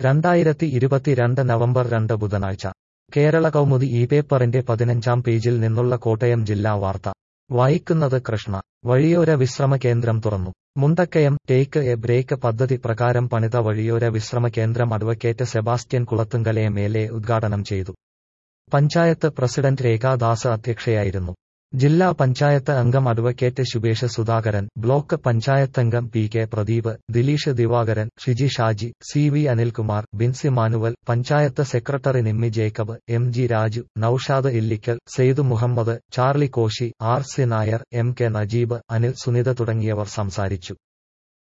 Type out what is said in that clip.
രണ്ടായിരത്തി ഇരുപത്തിരണ്ട് നവംബർ രണ്ട് ബുധനാഴ്ച കേരള കൗമുദി ഈ പേപ്പറിന്റെ പതിനഞ്ചാം പേജിൽ നിന്നുള്ള കോട്ടയം ജില്ലാ വാർത്ത വായിക്കുന്നത് കൃഷ്ണ വഴിയോര വിശ്രമ കേന്ദ്രം തുറന്നു മുണ്ടക്കയം ടേക്ക് എ ബ്രേക്ക് പദ്ധതി പ്രകാരം പണിത വഴിയോര വിശ്രമ കേന്ദ്രം അഡ്വക്കേറ്റ് സെബാസ്റ്റ്യൻ കുളത്തുങ്കലെ മേലെ ഉദ്ഘാടനം ചെയ്തു പഞ്ചായത്ത് പ്രസിഡന്റ് രേഖാദാസ് അധ്യക്ഷയായിരുന്നു ജില്ലാ പഞ്ചായത്ത് അംഗം അഡ്വക്കേറ്റ് ശുഭേഷ് സുധാകരൻ ബ്ലോക്ക് പഞ്ചായത്ത് അംഗം P K Pradeep Dileesh Divakaran Shiji Shaji C V Anilkumar Binsi Manuel panchayat secretary Nimmi Jacob M G Raju Naushad Illikkal Sayed Muhammad Charly Koshy R C Nair M K Najeeb Anil Sunitha തുടങ്ങിയവർ സംസാരിച്ചു